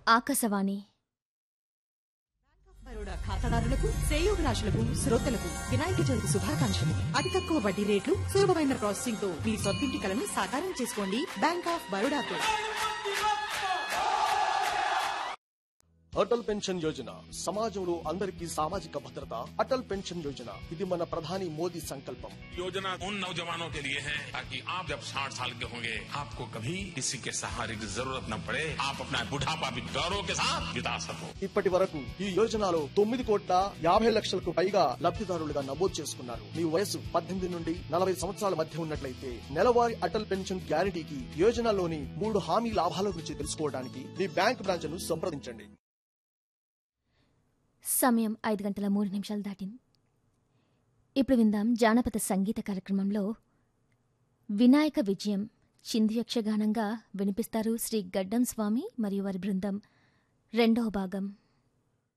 ఆకాశవాణి బరోడా ఖాతాదారులకు శ్రేయోభిలాషులకు శ్రోతలకు వినాయక చవితి శుభాకాంక్షలు అతి తక్కువ వడ్డీ రేట్లు సులభమైన ప్రాసెసింగ్ తో మీ సొంతింటి కలను సాకారం చేసుకోండి బ్యాంక్ ఆఫ్ బరోడాతో అటల్ పెన్షన్ యోజన సమాజంలో అందరికీ సామాజిక భద్రత అటల్ పెన్షన్ యోజన ఇది మన ప్రధాని మోదీ సంకల్పం योजना उन नौजवानों के लिए है ताकि आप जब 60 साल के होंगे आपको कभी किसी के सहारे की जरूरत न पड़े आप अपना बुढ़ापा भी गौरव के साथ बिता सको ఇప్పటి వరకు ఈ యోజనలో తొమ్మిది కోట్ల యాభై లక్షలకు పైగా లబ్ధిదారులుగా నమోదు చేసుకున్నారు మీ వయసు పద్దెనిమిది నుండి నలభై సంవత్సరాల మధ్య ఉన్నట్లయితే నెలవారీ అటల్ పెన్షన్ గ్యారంటీకి యోజనలోని మూడు హామీ లాభాల గురించి తెలుసుకోవడానికి మీ బ్యాంక్ బ్రాంచ్ ను సంప్రదించండి సమయం ఐదు గంటల మూడు నిమిషాలు దాటింది ఇప్పుడు విందాం జానపద సంగీత కార్యక్రమంలో వినాయక విజయం చింది యక్షగానంగా వినిపిస్తారు శ్రీ గడ్డం స్వామి మరియు వారి బృందం రెండవ భాగం